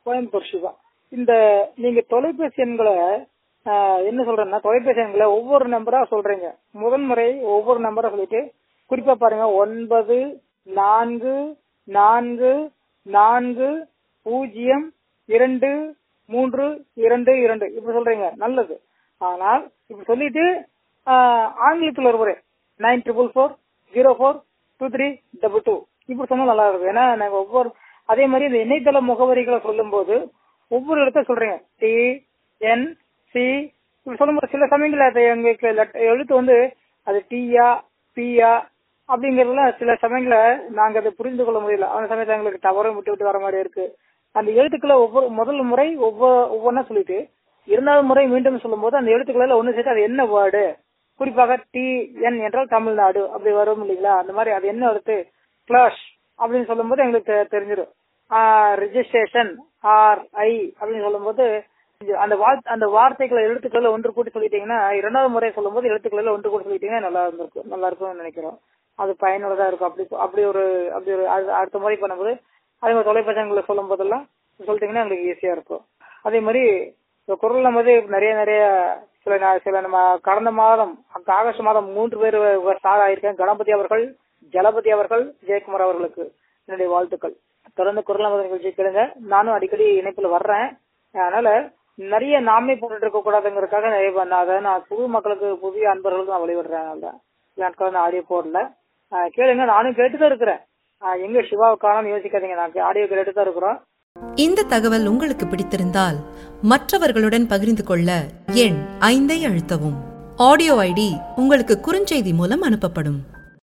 கோயம்புத்தூர் சிவா இந்த நீங்க தொலைபேசி எண்களை ஆஹ், என்ன சொல்றேன்னா தொலைபேசி எண்களை ஒவ்வொரு நம்பரா சொல்றீங்க முதல் முறை ஒவ்வொரு நம்பரா சொல்லிட்டு குறிப்பா பாருங்க ஒன்பது நான்கு நான்கு நான்கு பூஜ்ஜியம் இரண்டு மூன்று இரண்டு இரண்டு இப்படி சொல்றீங்க நல்லது ஆனால் இப்படி சொல்லிட்டு ஆஹ், ஆங்கிலத்தில் ஒரு முறை nine triple four zero four two three double two இப்படி சொன்னா நல்லா இருக்கும் ஏன்னா நாங்க ஒவ்வொரு அதே மாதிரி இந்த இணையதள முகவரிகளை சொல்லும்போது ஒவ்வொரு இடத்த சொல்றீங்க டி என் சி இப்படி சொல்லும்போது சில சமயங்கள்ல அது எங்களுக்கு லெட்- எழுத்து வந்து அது டீயா பியா அப்படிங்கறதுலாம் சில சமயங்கள நாங்க அதை புரிந்து கொள்ள முடியல அந்த சமயத்துல எங்களுக்கு தவறும் விட்டு விட்டு வர மாதிரி இருக்கு அந்த எழுத்துக்களை ஒவ்வொரு முதல் முறை ஒவ்வொரு ஒவ்வொன்னா சொல்லிட்டு இரண்டாவது முறை மீண்டும் சொல்லும்போது அந்த எழுத்துக்களை ஒண்ணு சேர்த்து அது என்ன வேர்டு குறிப்பாக டி என் என்றால் தமிழ்நாடு அப்படி வரும் இல்லைங்களா அந்த மாதிரி அது என்ன எழுத்து கிளாஷ் அப்படின்னு சொல்லும்போது எங்களுக்கு தெ- தெரிஞ்சிடும் ரிஜிஸ்ட்ரேஷன் ஆர் ஐ அப்படின்னு சொல்லும்போது இது- அந்த வார்த்தை அந்த வார்த்தைகளை எழுத்துக்களை ஒன்று கூட்டி சொல்லிட்டீங்கன்னா இரண்டாவது முறை சொல்லும்போது எழுத்துக்களை ஒன்று கூட்டி சொல்லிட்டீங்கன்னா நல்லா இருந்திருக்கும் நல்லா இருக்கும்னு நினைக்கிறோம் அது பயனுள்ளதா இருக்கும் அப்படி அப்படி ஒரு அப்படி ஒரு அது- அடுத்த முறை பண்ணும்போது அதே மாதிரி தொலைபேசிகளை சொல்லும் போதெல்லாம் சொல்லிட்டீங்கன்னா எங்களுக்கு ஈஸியா இருக்கும் அதே மாதிரி இந்த குரல் வந்து நிறைய நிறைய சில நா- சில நம்ம கடந்த மாதம் அந்த ஆகஸ்ட் மாதம் மூன்று பேர் ஸ்டார் ஆயிருக்கேன் கணபதி அவர்கள் ஜலபதி அவர்கள் ஜெயக்குமார் அவர்களுக்கு என்னுடைய வாழ்த்துக்கள் தொடர்ந்து குரல் நமது நிகழ்ச்சி கேளுங்க நானும் அடிக்கடி இணைப்புல வர்றேன் அதனால நிறைய நாமே போட்டுட்டு இருக்க கூடாதுங்கிறதுக்காக நிறைய பண்ண அதை நான் புது மக்களுக்கு புதிய அன்பர்களுக்கு நான் வழிவிடுறேன் அதனால சில நாட்கள் நான் ஆடியோ போடல ஆஹ் கேளுங்க நானும் கேட்டுதான் இருக்கிறேன் ஆஹ் எங்க சிவாவுக்கானு யோசிக்காதீங்க நான் ஆடியோ கேட்டு தான் இருக்கிறோம் இந்த தகவல் உங்களுக்கு பிடித்திருந்தால் மற்றவர்களுடன் பகிர்ந்து கொள்ள எண் ஐந்தை அழுத்தவும் ஆடியோ ஐடி உங்களுக்கு குறுஞ்செய்தி மூலம் அனுப்பப்படும்